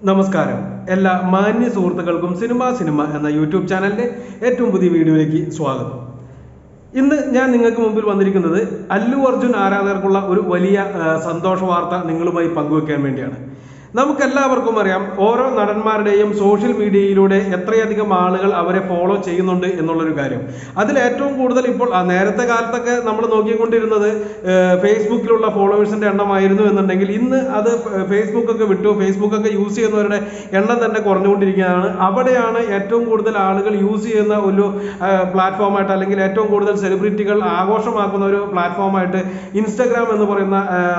നമസ്കാരം എല്ലാ മാന്യ സുഹൃത്തുക്കൾക്കും സിനിമ സിനിമ എന്ന യൂട്യൂബ് ചാനലിന്റെ ഏറ്റവും പുതിയ വീഡിയോയിലേക്ക് സ്വാഗതം ഇന്ന് ഞാൻ നിങ്ങൾക്ക് മുമ്പിൽ വന്നിരിക്കുന്നത് അല്ലു അർജുൻ ആരാധകർക്കുള്ള ഒരു വലിയ ആ, സന്തോഷ വാർത്ത നിങ്ങളുമായി പങ്കുവെക്കാൻ വേണ്ടിയാണ് നമുക്കെല്ലാവർക്കും അറിയാം ഓരോ നടന്മാരുടെയും സോഷ്യൽ മീഡിയയിലൂടെ എത്രയധികം ആളുകൾ അവരെ ഫോളോ ചെയ്യുന്നുണ്ട് എന്നുള്ളൊരു കാര്യം അതിൽ ഏറ്റവും കൂടുതൽ ഇപ്പോൾ ആ, നേരത്തെ കാലത്തൊക്കെ നമ്മൾ നോക്കിക്കൊണ്ടിരുന്നത് ആ, ഫേസ്ബുക്കിലുള്ള ഫോളോവേഴ്സിന്റെ എണ്ണമായിരുന്നു എന്നുണ്ടെങ്കിൽ ഇന്ന് അത് ഫേസ്ബുക്ക് ഒക്കെ വിട്ടു ഫേസ്ബുക്ക് ഒക്കെ യൂസ് ചെയ്യുന്നവരുടെ എണ്ണം തന്നെ കുറഞ്ഞുകൊണ്ടിരിക്കുകയാണ് അവിടെയാണ് ഏറ്റവും കൂടുതൽ ആളുകൾ യൂസ് ചെയ്യുന്ന ഒരു പ്ലാറ്റ്ഫോമായിട്ട് അല്ലെങ്കിൽ ഏറ്റവും കൂടുതൽ സെലിബ്രിറ്റികൾ ആഘോഷമാക്കുന്ന ഒരു പ്ലാറ്റ്ഫോമായിട്ട് ഇൻസ്റ്റഗ്രാം എന്ന് പറയുന്ന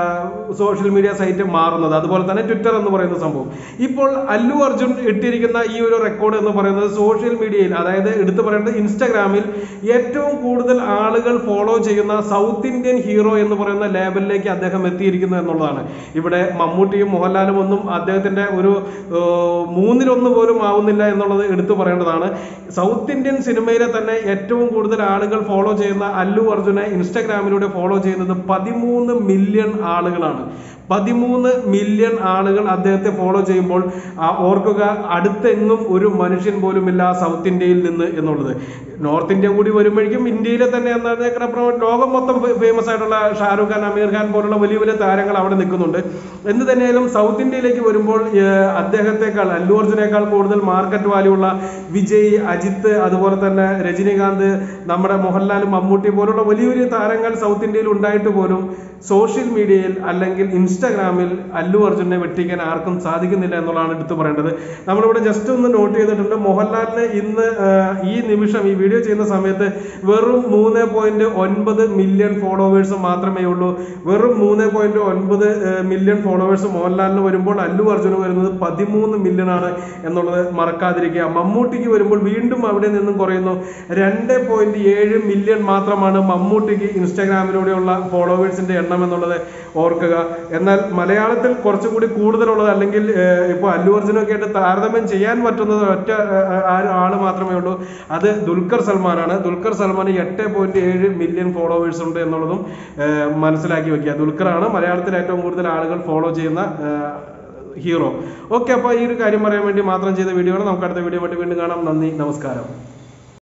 സോഷ്യൽ മീഡിയ സൈറ്റ് മാറുന്നത് അതുപോലെ തന്നെ ട്വിറ്റർ എന്ന് പറയുന്ന സംഭവം ഇപ്പോൾ അല്ലു അർജുൻ ഇട്ടിരിക്കുന്ന ഈ ഒരു റെക്കോർഡ് എന്ന് പറയുന്നത് സോഷ്യൽ മീഡിയയിൽ അതായത് എടുത്തു പറയേണ്ടത് ഇൻസ്റ്റഗ്രാമിൽ ഏറ്റവും കൂടുതൽ ആളുകൾ ഫോളോ ചെയ്യുന്ന സൗത്ത് ഇന്ത്യൻ ഹീറോ എന്ന് പറയുന്ന ലേബലിലേക്ക് അദ്ദേഹം എത്തിയിരിക്കുന്നു എന്നുള്ളതാണ് ഇവിടെ മമ്മൂട്ടിയും മോഹൻലാലും ഒന്നും അദ്ദേഹത്തിന്റെ ഒരു ഏർ, മൂന്നിലൊന്ന് പോലും ആവുന്നില്ല എന്നുള്ളത് എടുത്തു പറയേണ്ടതാണ് സൗത്ത് ഇന്ത്യൻ സിനിമയിലെ തന്നെ ഏറ്റവും കൂടുതൽ ആളുകൾ ഫോളോ ചെയ്യുന്ന അല്ലു അർജുനെ ഇൻസ്റ്റഗ്രാമിലൂടെ ഫോളോ ചെയ്യുന്നത് പതിമൂന്ന് മില്യൺ ആളുകളാണ് പതിമൂന്ന് മില്യൺ ആളുകൾ അദ്ദേഹത്തെ ഫോളോ ചെയ്യുമ്പോൾ ആ, ഓർക്കുക അടുത്തെങ്ങും ഒരു മനുഷ്യൻ പോലും ഇല്ല സൗത്ത് ഇന്ത്യയിൽ നിന്ന് എന്നുള്ളത് നോർത്ത് ഇന്ത്യ കൂടി വരുമ്പോഴേക്കും ഇന്ത്യയിലെ തന്നെ എന്നതിനപ്പുറം ലോകം മൊത്തം ഫേമസ് ആയിട്ടുള്ള ഷാരൂഖ് ഖാൻ അമീർ ഖാൻ പോലുള്ള വലിയ വലിയ താരങ്ങൾ അവിടെ നിൽക്കുന്നുണ്ട് എന്ത് തന്നെയായാലും സൗത്ത് ഇന്ത്യയിലേക്ക് വരുമ്പോൾ ഏർ, അദ്ദേഹത്തെക്കാൾ അല്ലു അർജുനേക്കാൾ കൂടുതൽ മാർക്കറ്റ് വാല്യൂ ഉള്ള വിജയ് അജിത്ത് അതുപോലെ തന്നെ രജനീകാന്ത് നമ്മുടെ മോഹൻലാൽ മമ്മൂട്ടി പോലുള്ള വലിയ വലിയ താരങ്ങൾ സൗത്ത് ഇന്ത്യയിൽ ഉണ്ടായിട്ട് പോലും സോഷ്യൽ മീഡിയയിൽ അല്ലെങ്കിൽ ഇൻസ്റ്റാഗ്രാമിൽ അല്ലു അർജുനെ വെട്ടിക്കാൻ ആർക്കും സാധിക്കുന്നില്ല എന്നുള്ളതാണ് എടുത്തു പറയേണ്ടത് നമ്മളിവിടെ ജസ്റ്റ് ഒന്ന് നോട്ട് ചെയ്തിട്ടുണ്ട് മോഹൻലാലിന് ഇന്ന് ആ, ഈ നിമിഷം ഈ വീഡിയോ ചെയ്യുന്ന സമയത്ത് വെറും മൂന്ന് പോയിന്റ് ഒൻപത് മില്യൺ ഫോളോവേഴ്സ് മാത്രമേ ഉള്ളൂ വെറും മൂന്ന് പോയിന്റ് ഒൻപത് മില്യൺ ഫോളോവേഴ്സ് മോഹൻലാലിന് വരുമ്പോൾ അല്ലു അർജുന് വരുന്നത് പതിമൂന്ന് മില്യൺ ആണ് എന്നുള്ളത് മറക്കാതിരിക്കുക മമ്മൂട്ടിക്ക് വരുമ്പോൾ വീണ്ടും അവിടെ നിന്നും കുറയുന്നു രണ്ട് പോയിന്റ് ഏഴ് മില്യൺ മാത്രമാണ് മമ്മൂട്ടിക്ക് ഇൻസ്റ്റാഗ്രാമിലൂടെയുള്ള ഫോളോവേഴ്സിന്റെ എണ്ണം എന്നുള്ളത് ഓർക്കുക എന്നാൽ മലയാളത്തിൽ കുറച്ചുകൂടി കൂടുതലുള്ളത് അല്ലെങ്കിൽ ഏഹ്, ഇപ്പോൾ അല്ലു അർജുനൊക്കെ ആയിട്ട് താരതമ്യം ചെയ്യാൻ പറ്റുന്നത് ഒറ്റ ഏഹ്, ആ ഒരു ആള് മാത്രമേ ഉള്ളൂ അത് ദുൽഖർ സൽമാനാണ് ദുൽഖർ സൽമാന് എട്ട് പോയിന്റ് ഏഴ് മില്യൺ ഫോളോവേഴ്സ് ഉണ്ട് എന്നുള്ളതും ഏഹ്, മനസ്സിലാക്കി വെക്കുക ദുൽഖറാണ് മലയാളത്തിൽ ഏറ്റവും കൂടുതൽ ആളുകൾ ഫോളോ ചെയ്യുന്ന ഏഹ്, ഹീറോ ഓക്കെ അപ്പോൾ ഈ ഒരു കാര്യം പറയാൻ വേണ്ടി മാത്രം ചെയ്ത വീഡിയോ ആണ് നമുക്ക് അടുത്ത വീഡിയോ ആയിട്ട് വീണ്ടും കാണാം നന്ദി നമസ്കാരം